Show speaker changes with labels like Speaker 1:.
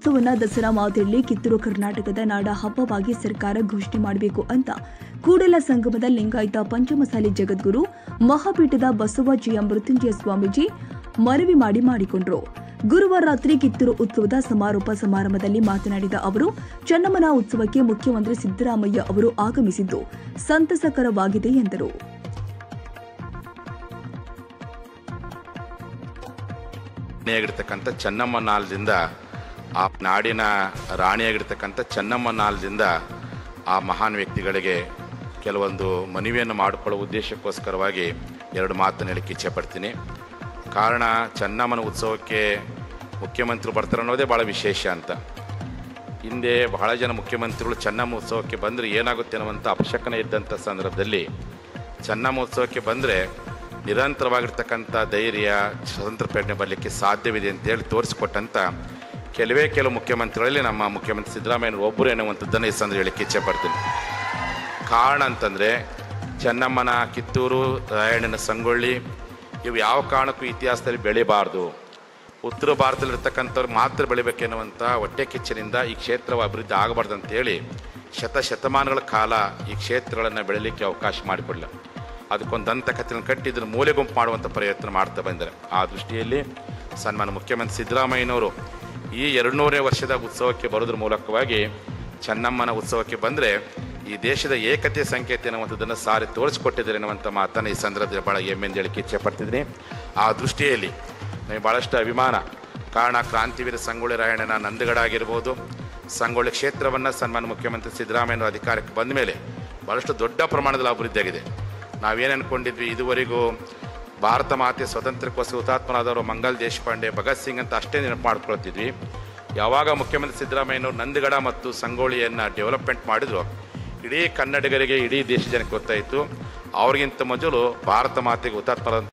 Speaker 1: ಉತ್ಸವನ ದಸರಾ ಮಾದರಿಯಲ್ಲಿ ಕಿತ್ತೂರು ಕರ್ನಾಟಕದ ನಾಡ ಹಬ್ಬವಾಗಿ ಸರ್ಕಾರ ಘೋಷಣೆ ಮಾಡಬೇಕು ಅಂತ ಕೂಡಲ ಸಂಗಮದ ಲಿಂಗಾಯತ ಪಂಚಮಸಾಲಿ ಜಗದ್ಗುರು ಮಹಾಪೀಠದ ಬಸವ ಜಿಯ ಮೃತ್ಯುಂಜಯ ಸ್ವಾಮೀಜಿ ಮನವಿ ಮಾಡಿ ಮಾಡಿಕೊಂಡರು ಗುರುವಾರ ರಾತ್ರಿ ಕಿತ್ತೂರು ಉತ್ಸವದ ಸಮಾರೋಪ ಸಮಾರಂಭದಲ್ಲಿ ಮಾತನಾಡಿದ ಅವರು ಚನ್ನಮ್ಮನ ಉತ್ಸವಕ್ಕೆ ಮುಖ್ಯಮಂತ್ರಿ ಸಿದ್ದರಾಮಯ್ಯ ಅವರು ಆಗಮಿಸಿದ್ದು ಸಂತಸಕರವಾಗಿದೆ ಎಂದರು
Speaker 2: ರಾಣಿಯಾಗಿರ್ತಕ್ಕಂಥ ಚೆನ್ನಮ್ಮ ನಾಳದಿಂದ ಆ ನಾಡಿನ ರಾಣಿಯಾಗಿರ್ತಕ್ಕಂಥ ಚೆನ್ನಮ್ಮ ನಾಳದಿಂದ ಆ ಮಹಾನ್ ವ್ಯಕ್ತಿಗಳಿಗೆ ಕೆಲವೊಂದು ಮನವಿಯನ್ನು ಮಾಡಿಕೊಳ್ಳುವ ಉದ್ದೇಶಕ್ಕೋಸ್ಕರವಾಗಿ ಎರಡು ಮಾತನ್ನು ಹೇಳಕ್ಕೆ ಇಚ್ಛೆ ಪಡ್ತೀನಿ ಕಾರಣ ಚೆನ್ನಮ್ಮನ ಉತ್ಸವಕ್ಕೆ ಮುಖ್ಯಮಂತ್ರಿ ಬರ್ತಾರೆ ಅನ್ನೋದೇ ಭಾಳ ವಿಶೇಷ ಅಂತ ಹಿಂದೆ ಬಹಳ ಜನ ಮುಖ್ಯಮಂತ್ರಿಗಳು ಚೆನ್ನಮ್ಮ ಉತ್ಸವಕ್ಕೆ ಬಂದರೆ ಏನಾಗುತ್ತೆ ಅನ್ನುವಂಥ ಅಪಶಕನ ಇದ್ದಂಥ ಸಂದರ್ಭದಲ್ಲಿ ಚೆನ್ನಮ್ಮ ಉತ್ಸವಕ್ಕೆ ಬಂದರೆ ನಿರಂತರವಾಗಿರ್ತಕ್ಕಂಥ ಧೈರ್ಯ ಸ್ವತಂತ್ರ ಪ್ರೇರಣೆ ಬರಲಿಕ್ಕೆ ಸಾಧ್ಯವಿದೆ ಅಂತೇಳಿ ತೋರಿಸಿಕೊಟ್ಟಂಥ ಕೆಲವೇ ಕೆಲವು ಮುಖ್ಯಮಂತ್ರಿಗಳಲ್ಲಿ ನಮ್ಮ ಮುಖ್ಯಮಂತ್ರಿ ಸಿದ್ದರಾಮಯ್ಯ ಒಬ್ಬರು ಎನ್ನುವಂಥದ್ದನ್ನು ಈ ಸಂದರ್ಭ ಹೇಳಕ್ಕೆ ಇಚ್ಛೆ ಪಡ್ತೀನಿ ಕಾರಣ ಅಂತಂದರೆ ಚೆನ್ನಮ್ಮನ ಕಿತ್ತೂರು ರಾಯಣ್ಣನ ಸಂಗೊಳ್ಳಿ ಇವು ಯಾವ ಕಾರಣಕ್ಕೂ ಇತಿಹಾಸದಲ್ಲಿ ಬೆಳಿಬಾರ್ದು ಉತ್ತರ ಭಾರತದಲ್ಲಿರ್ತಕ್ಕಂಥವ್ರು ಮಾತ್ರ ಬೆಳಿಬೇಕೆನ್ನುವಂಥ ಹೊಟ್ಟೆ ಕಿಚ್ಚನಿಂದ ಈ ಕ್ಷೇತ್ರವು ಅಭಿವೃದ್ಧಿ ಆಗಬಾರ್ದು ಅಂತೇಳಿ ಶತ ಶತಮಾನಗಳ ಕಾಲ ಈ ಕ್ಷೇತ್ರಗಳನ್ನು ಬೆಳೀಲಿಕ್ಕೆ ಅವಕಾಶ ಮಾಡಿಕೊಡಲಿಲ್ಲ ಅದಕ್ಕೊಂದು ದಂತಕಥೆಯನ್ನು ಕಟ್ಟಿ ಇದನ್ನು ಮೂಲೆ ಗುಂಪು ಮಾಡುವಂಥ ಪ್ರಯತ್ನ ಮಾಡ್ತಾ ಬಂದರೆ ಆ ದೃಷ್ಟಿಯಲ್ಲಿ ಸನ್ಮಾನ ಮುಖ್ಯಮಂತ್ರಿ ಸಿದ್ದರಾಮಯ್ಯನವರು ಈ ಎರಡುನೂರನೇ ವರ್ಷದ ಉತ್ಸವಕ್ಕೆ ಬರೋದ್ರ ಮೂಲಕವಾಗಿ ಚೆನ್ನಮ್ಮನ ಉತ್ಸವಕ್ಕೆ ಬಂದರೆ ಈ ದೇಶದ ಏಕತೆ ಸಂಕೇತ ಎನ್ನುವಂಥದ್ದನ್ನು ಸಾರಿ ತೋರಿಸಿಕೊಟ್ಟಿದ್ದಾರೆ ಎನ್ನುವಂಥ ಮಾತನ್ನು ಈ ಸಂದರ್ಭದಲ್ಲಿ ಭಾಳ ಹೆಮ್ಮೆಂದು ಹೇಳಿಕ್ಕೆ ಇಚ್ಛೆ ಪಡ್ತಿದ್ದೀನಿ ಆ ದೃಷ್ಟಿಯಲ್ಲಿ ನನಗೆ ಭಾಳಷ್ಟು ಅಭಿಮಾನ ಕಾರಣ ಕ್ರಾಂತಿವೀರ ಸಂಗೊಳ್ಳಿ ರಾಯಣ್ಣನ ನಂದಗಡ ಆಗಿರ್ಬೋದು ಸಂಗೊಳ್ಳಿ ಕ್ಷೇತ್ರವನ್ನು ಸನ್ಮಾನ ಮುಖ್ಯಮಂತ್ರಿ ಸಿದ್ದರಾಮಯ್ಯ ಅಧಿಕಾರಕ್ಕೆ ಬಂದ ಮೇಲೆ ಭಾಳಷ್ಟು ದೊಡ್ಡ ಪ್ರಮಾಣದಲ್ಲಿ ಅಭಿವೃದ್ಧಿಯಾಗಿದೆ ನಾವೇನು ಅಂದ್ಕೊಂಡಿದ್ವಿ ಇದುವರೆಗೂ ಭಾರತ ಮಾತೆ ಸ್ವಾತಂತ್ರ್ಯಕ್ಕೋಸ್ಕರ ಹುತಾತ್ಮರಾದವರು ಮಂಗಲ್ ದೇಶಪಾಂಡೆ ಭಗತ್ ಸಿಂಗ್ ಅಂತ ಅಷ್ಟೇ ನೆನಪು ಮಾಡ್ಕೊಳ್ತಿದ್ವಿ ಯಾವಾಗ ಮುಖ್ಯಮಂತ್ರಿ ಸಿದ್ದರಾಮಯ್ಯನವರು ನಂದಗಡ ಮತ್ತು ಸಂಗೊಳ್ಳಿಯನ್ನು ಡೆವಲಪ್ಮೆಂಟ್ ಮಾಡಿದ್ರು ಇಡೀ ಕನ್ನಡಿಗರಿಗೆ ಇಡೀ ದೇಶ ಜನಕ್ಕೆ ಗೊತ್ತಾಯಿತು ಅವ್ರಿಗಿಂತ ಮೊದಲು ಭಾರತ ಮಾತೆಗೆ ಹುತಾತ್ಮರ